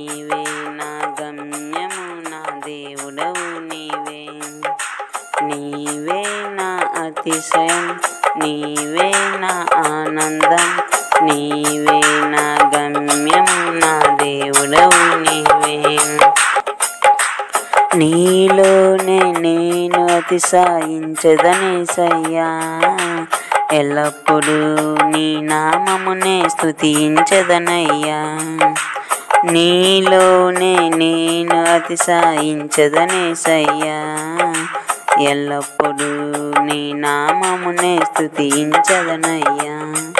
నీవే నా గమ్యము నా దేవుడవు నీవే నీవే నా అతిశయం నీవే నా ఆనందం నీవే నా గమ్యము నా దేవుడవు నీవే నీలోనే నేను అతిశయించదనేసయ్యా ఎల్లప్పుడూ నీ నామమునే స్తుతించదనయ్యా నీలోనే నేను అతిశయించదనేసయ్యా ఎల్లప్పుడూ నీ నామమునే స్తుతించదనయ్యా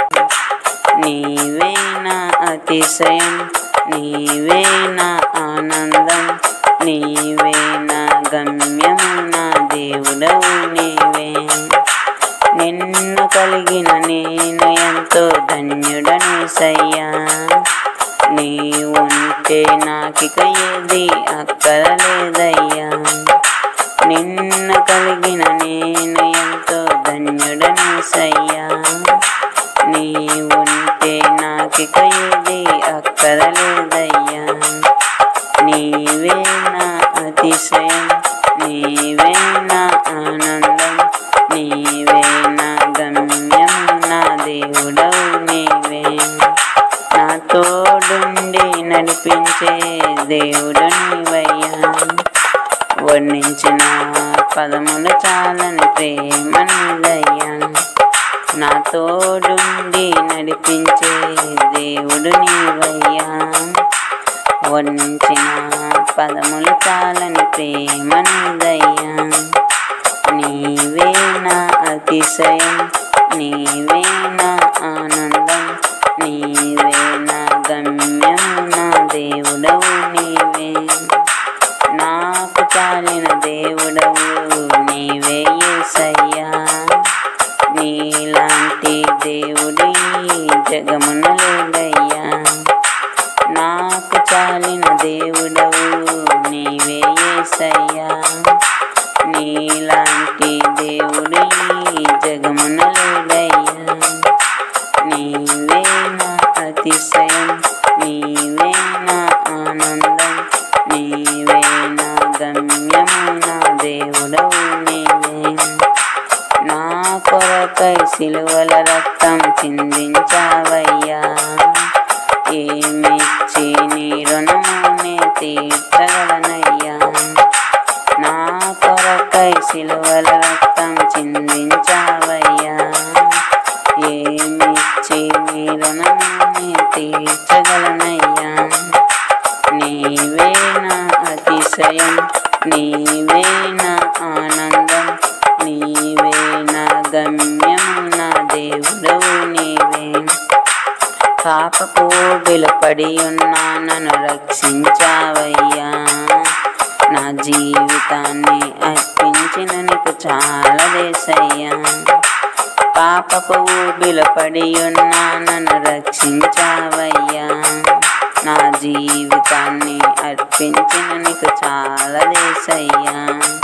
నీవే నా అతిశయం నీవే నా ఆనందం నీవే నా గమ్యము నా దేవుడవు నీవే నిన్ను కలిగిన నేను ఎంతో ధన్యుడని సయ్యా నీ ఉంటే నాకిక ఏది అక్కరలేదయ్యా నిన్ను కలిగిన నేను ఎంతో ధన్యుడని సయ్యా నీ ఉంటే నాకిక ఏది అక్కరలేదయ్యా నీవే నా అతిశయం నీవే నా ఆనందం నీవే నా గమ్యం నా దేవుడవు నీవే నా తోడుండి నడిపించే దేవుడు నీవయ్యా వర్ణించిన పదములు చాలని ప్రేమ నీదయ్యా నా తోడుండి నడిపించే దేవుడు నీవయ్యా వర్ణించిన పదములు చాలని ప్రేమ నీదయ్యా నీవే నా అతిశయం నీవే నా ఆనందం నీవే నా గమ్యం నా దేవుడవు నీవే నాకు చాలిన దేవుడవు నీవే యేసయ్యా నీలాంటి దేవుడి జగమున లేదయ్యా నాకు చాలిన దేవుడవు నీవే యేసయ్యా నీలాంటి దేవుడి జగమున లేదయ్యా నీవే నా అతిశయం నీవే నా ఆనందం నీవే నా గమ్యము నా దేవుడవు నీవే నా కొరకై సిలువల రక్తం చిందించావయ్యా ఏమిచ్చి నీ రుణమునే తీర్చగలనయ్యా నా కొరకై సిలువల రక్తం చిందించావయ్యా ఏమిచ్చి నీ రుణమునే తీర్చగలనయ్యా నీవే నా అతిశయం నీవే నా ఆనందం నీవే నా గమ్యం నా దేవుడవు నీవే పాపపు పడి ఉన్నా నన్ను రక్షించావయ్యా నా జీవితాన్ని అర్పించిన నీకు చాలా దేశయ్యా పాపపు పడి ఉన్నా నన్ను రక్షించావయ్యా నా జీవితాన్ని అర్పించిన నీకు చాలా దేశయ్యా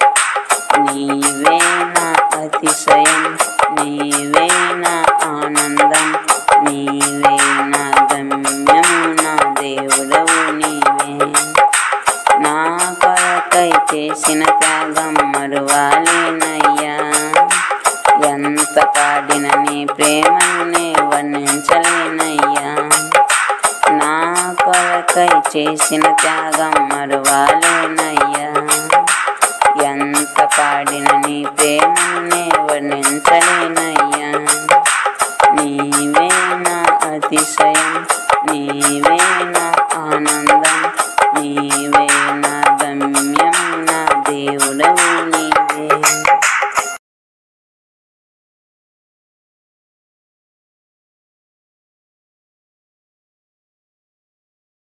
నీవే నా అతిశయం నీవే నా ఆనందం నీవే నా గమ్యం నా దేవుడవు నీవే నా కొరకై చేసిన త్యాగం మరువాలేనయ్యా ఎంత పాడిన నీ ప్రేమను నే వర్ణించలేనయ్యా నా కొరకై చేసిన త్యాగం మరువాలేనయ్యా ఎంత పాడిన నీ ప్రేమను నే